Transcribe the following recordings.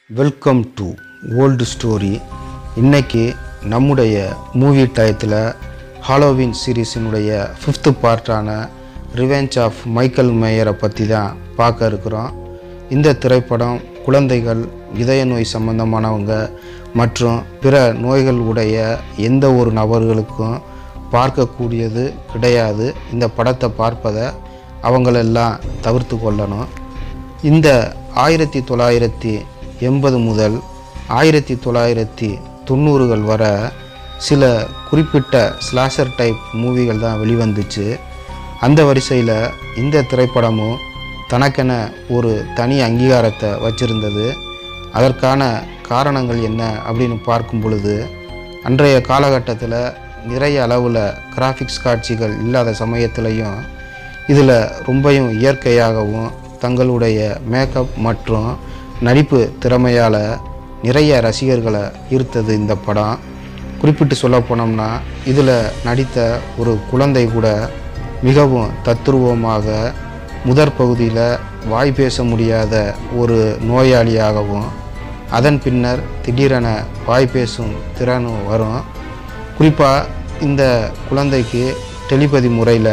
welcome to old story இன்னைக்கு நம்முடைய movie டயத்தில் ஹாலோவின் சீரீஸினுடைய ஃபிஃப்த்து பார்ட்டான ரிவெஞ்ச் ஆஃப் மைக்கேல் மேயரை பற்றி தான் பார்க்க இருக்கிறோம் இந்த திரைப்படம் குழந்தைகள் இதய நோய் சம்பந்தமானவங்க மற்றும் பிற நோய்கள் உடைய எந்த ஒரு நபர்களுக்கும் பார்க்கக்கூடியது கிடையாது இந்த படத்தை பார்ப்பதை அவங்களெல்லாம் தவிர்த்து கொள்ளணும் இந்த ஆயிரத்தி தொள்ளாயிரத்தி எண்பது முதல் ஆயிரத்தி தொள்ளாயிரத்தி தொண்ணூறுகள் வர சில குறிப்பிட்ட ஸ்லாஷர் டைப் மூவிகள் தான் வெளிவந்துச்சு அந்த வரிசையில் இந்த திரைப்படமும் தனக்கென ஒரு தனி அங்கீகாரத்தை வச்சிருந்தது அதற்கான காரணங்கள் என்ன அப்படின்னு பார்க்கும் பொழுது அன்றைய காலகட்டத்தில் நிறைய அளவில் கிராஃபிக்ஸ் காட்சிகள் இல்லாத சமயத்திலையும் இதில் ரொம்பவும் இயற்கையாகவும் தங்களுடைய மேக்கப் மற்றும் நடிப்பு திறமையால் நிறைய ரசிகர்களை ஈர்த்தது இந்த படம் குறிப்பிட்டு சொல்ல போனோம்னா இதில் நடித்த ஒரு குழந்தை கூட மிகவும் தத்துருவமாக முதற் பகுதியில் வாய் பேச முடியாத ஒரு நோயாளியாகவும் அதன் பின்னர் திடீரென வாய் பேசும் திறனும் வரும் குறிப்பாக இந்த குழந்தைக்கு டெலிபதி முறையில்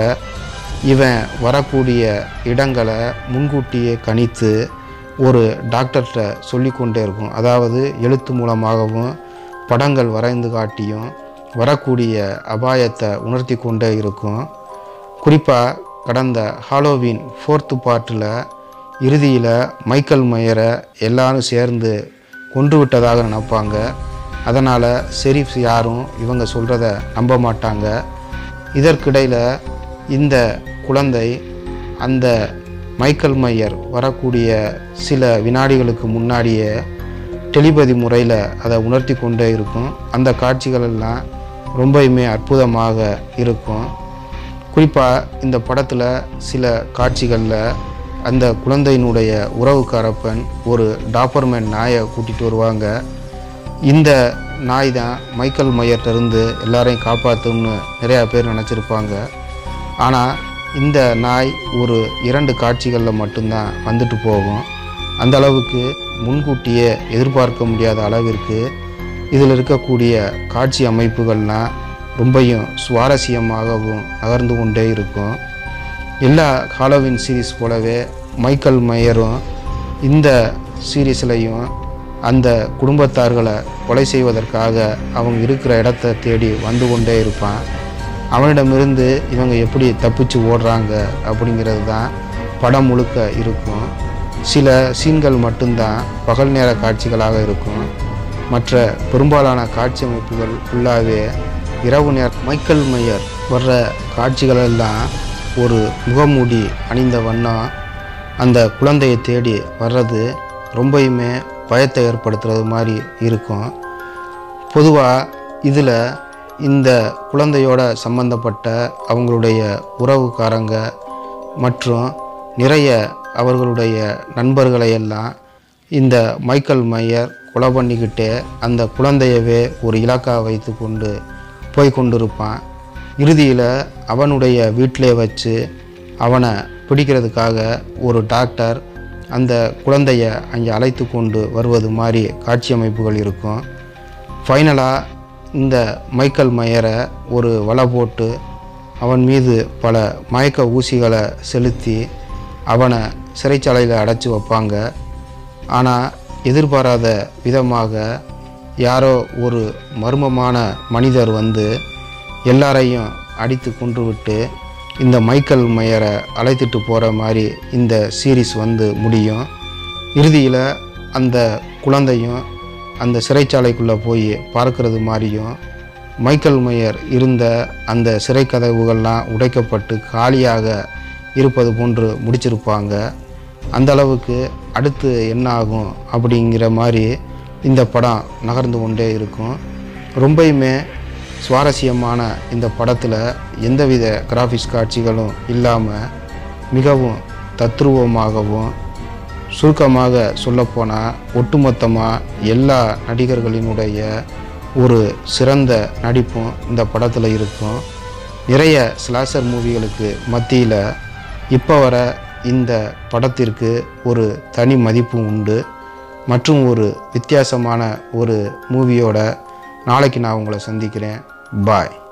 இவன் வரக்கூடிய இடங்களை முன்கூட்டியே கணித்து ஒரு டாக்டர்கிட்ட சொல்லி கொண்டே இருக்கும் அதாவது எழுத்து மூலமாகவும் படங்கள் வரைந்து காட்டியும் வரக்கூடிய அபாயத்தை உணர்த்தி கொண்டே இருக்கும் குறிப்பாக கடந்த ஹாலோவின் ஃபோர்த்து பார்ட்டில் இறுதியில் மைக்கேல் மையரை எல்லாரும் சேர்ந்து கொன்று விட்டதாக நினைப்பாங்க அதனால் செரிஃப்ஸ் யாரும் இவங்க சொல்கிறத நம்ப மாட்டாங்க இதற்கிடையில் இந்த குழந்தை அந்த மைக்கேல் மையர் வரக்கூடிய சில வினாடிகளுக்கு முன்னாடியே டெலிபதி முறையில் அதை உணர்த்தி கொண்டே இருக்கும் அந்த காட்சிகள் எல்லாம் ரொம்பவுமே அற்புதமாக இருக்கும் குறிப்பாக இந்த படத்தில் சில காட்சிகளில் அந்த குழந்தையினுடைய உறவுக்காரப்பன் ஒரு டாப்பர்மேன் நாயை கூட்டிகிட்டு வருவாங்க இந்த நாய் தான் மைக்கேல் மையர்கிட்டருந்து எல்லாரையும் காப்பாற்றும்னு நிறையா பேர் நினச்சிருப்பாங்க ஆனால் இந்த நாய் ஒரு இரண்டு காட்சிகளில் மட்டும்தான் வந்துட்டு போகும் அந்த அளவுக்கு முன்கூட்டியே எதிர்பார்க்க முடியாத அளவிற்கு இதில் இருக்கக்கூடிய காட்சி அமைப்புகள்லாம் ரொம்பவும் சுவாரஸ்யமாகவும் நகர்ந்து கொண்டே இருக்கும் எல்லா ஹாலோவின் சீரீஸ் போலவே மைக்கேல் மையரும் இந்த சீரீஸ்லையும் அந்த குடும்பத்தார்களை கொலை செய்வதற்காக அவங்க இருக்கிற இடத்த தேடி வந்து கொண்டே இருப்பான் அவனிடமிருந்து இவங்க எப்படி தப்பிச்சு ஓடுறாங்க அப்படிங்கிறது தான் படம் முழுக்க இருக்கும் சில சீன்கள் மட்டும்தான் பகல் நேர காட்சிகளாக இருக்கும் மற்ற பெரும்பாலான காட்சி அமைப்புகள் ஃபுல்லாகவே இரவு நேர மைக்கேல் மையர் வர்ற காட்சிகளெல்லாம் ஒரு முகமூடி அணிந்த வண்ணம் அந்த குழந்தையை தேடி வர்றது ரொம்பவுமே பயத்தை ஏற்படுத்துறது மாதிரி இருக்கும் பொதுவாக இதில் இந்த குழந்தையோட சம்பந்தப்பட்ட அவங்களுடைய உறவுக்காரங்க மற்றும் நிறைய அவர்களுடைய நண்பர்களை எல்லாம் இந்த மைக்கேல் மையர் கொலை பண்ணிக்கிட்டே அந்த குழந்தையவே ஒரு இலக்கா வைத்து கொண்டு போய் கொண்டிருப்பான் இறுதியில் அவனுடைய வீட்டிலே வச்சு அவனை பிடிக்கிறதுக்காக ஒரு டாக்டர் அந்த குழந்தைய அங்கே அழைத்து கொண்டு வருவது மாதிரி காட்சி அமைப்புகள் இருக்கும் ஃபைனலாக இந்த மைக்கேல் மையரை ஒரு வலை போட்டு அவன் மீது பல மயக்க ஊசிகளை செலுத்தி அவனை சிறைச்சாலையில் அடைச்சி வைப்பாங்க ஆனால் எதிர்பாராத விதமாக யாரோ ஒரு மர்மமான மனிதர் வந்து எல்லாரையும் அடித்து கொன்றுவிட்டு இந்த மைக்கேல் மையரை அழைத்துட்டு போகிற மாதிரி இந்த சீரீஸ் வந்து முடியும் இறுதியில் அந்த குழந்தையும் அந்த சிறைச்சாலைக்குள்ளே போய் பார்க்கறது மாதிரியும் மைக்கேல் மையர் இருந்த அந்த சிறை கதவுகள்லாம் உடைக்கப்பட்டு காலியாக இருப்பது போன்று முடிச்சிருப்பாங்க அந்த அளவுக்கு அடுத்து என்ன ஆகும் அப்படிங்கிற மாதிரி இந்த படம் நகர்ந்து கொண்டே இருக்கும் ரொம்பயுமே சுவாரஸ்யமான இந்த படத்தில் எந்தவித கிராஃபிக்ஸ் காட்சிகளும் இல்லாமல் மிகவும் தத்ரூபமாகவும் சுருக்கமாக சொல்லப்போனால் ஒட்டுமொத்தமாக எல்லா நடிகர்களினுடைய ஒரு சிறந்த நடிப்பும் இந்த படத்தில் இருக்கும் நிறைய ஸ்லாசர் மூவிகளுக்கு மத்தியில் இப்போ வர இந்த படத்திற்கு ஒரு தனி மதிப்பும் உண்டு மற்றும் ஒரு வித்தியாசமான ஒரு மூவியோட நாளைக்கு நான் உங்களை சந்திக்கிறேன் பாய்